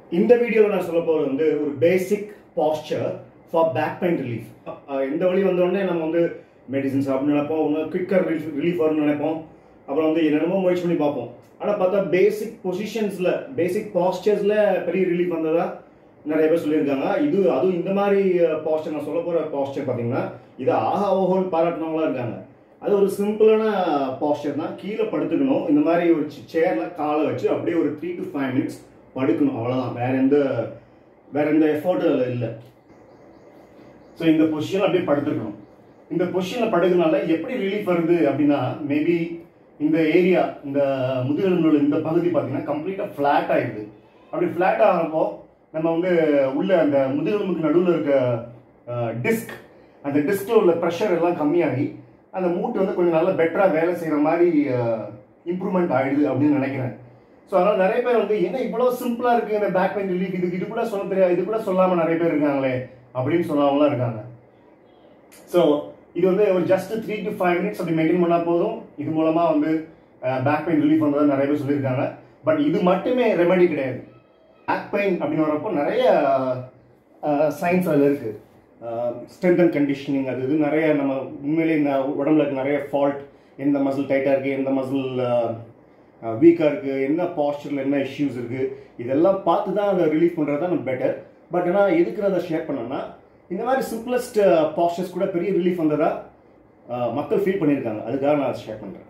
இந்த வீடியோவில் நான் சொல்ல போகிறது வந்து ஒரு basic posture for back pain relief எந்த வழி வந்தோடனே நம்ம வந்து மெடிசன் சாப்பிடணும்னு நினைப்போம் அவங்க குவிக்கர் ரிலீஃப் ரிலீஃப் வரும்னு நினைப்போம் அப்புறம் வந்து என்னென்னமோ முயற்சி பண்ணி பார்ப்போம் ஆனால் பார்த்தா பேசிக் பொசிஷன்ஸில் பேசிக் பாஸ்டர்ஸில் பெரிய ரிலீஃப் வந்ததா நிறைய பேர் சொல்லியிருக்காங்க இது அதுவும் இந்த மாதிரி பாஸ்டர் நான் சொல்ல போகிற பாஸ்டர் பார்த்தீங்கன்னா இது ஆஹா ஓஹோன்னு பாராட்டினவங்களாம் இருக்காங்க அது ஒரு சிம்பிளான பாஸ்டர் தான் கீழே படுத்துக்கணும் இந்த மாதிரி ஒரு சேரில் காலை வச்சு அப்படியே ஒரு த்ரீ டு ஃபைவ் மினிட்ஸ் படுக்கணும் அவ்வளோதான் வேற எந்த வேற எந்த எஃபோர்ட்டும் அதில் இல்லை ஸோ இந்த பொசிஷன் அப்படியே படுத்துக்கணும் இந்த பொசிஷனில் படுக்கிறனால எப்படி ரிலீஃப் வருது அப்படின்னா மேபி இந்த ஏரியா இந்த முதுகெலும்புல இந்த பகுதி பார்த்தீங்கன்னா கம்ப்ளீட்டாக ஃப்ளாட் ஆயிடுது அப்படி ஃப்ளாட் ஆகிறப்போ நம்ம வந்து உள்ள அந்த முதுகெலும்புக்கு நடுவில் இருக்க டிஸ்க் அந்த டிஸ்கில் உள்ள ப்ரெஷர் எல்லாம் கம்மியாகி அந்த மூட்டு வந்து கொஞ்சம் நல்லா பெட்டராக வேலை செய்கிற மாதிரி இம்ப்ரூவ்மெண்ட் ஆயிடுது அப்படின்னு நினைக்கிறேன் ஸோ அதனால் நிறைய பேர் வந்து என்ன இவ்வளோ சிம்பிளாக இருக்குது இந்த பேக் பெயின் ரிலீஃப் இது இது கூட சொல்ல தெரியாது இது கூட சொல்லாமல் நிறைய பேர் இருக்காங்களே அப்படின்னு சொன்னவங்களாம் இருக்காங்க ஸோ இது வந்து ஒரு just three to five minutes அப்படி மெயின்டைன் பண்ணால் போதும் இது மூலமாக வந்து பேக் பெயின் ரிலீஃப் வந்ததாக நிறைய பேர் சொல்லியிருக்காங்க பட் இது மட்டுமே ரெமெடி கிடையாது பேக் பெயின் அப்படின்னு வரப்போ நிறைய சயின்ஸ் அதில் இருக்குது ஸ்ட்ரென்த் அண்ட் கண்டிஷனிங் அது இது நிறைய நம்ம உண்மையிலே இந்த உடம்புல இருக்க நிறைய ஃபால்ட் எந்த மசில் டைட்டாக இருக்குது எந்த மசில் வீக்காக இருக்குது என்ன பாஸ்டரில் என்ன இஷ்யூஸ் இருக்குது இதெல்லாம் பார்த்து தான் அதை ரிலீஃப் பண்ணுறது தான் பெட்டர் பட் ஆனால் எதுக்கு நான் அதை ஷேர் பண்ணேன்னா இந்த மாதிரி சிம்பிளஸ்ட் பாஸ்டர்ஸ் கூட பெரிய ரிலீஃப் வந்ததா மக்கள் ஃபீல் பண்ணியிருக்காங்க அதுக்காக நான் அதை ஷேர் பண்ணுறேன்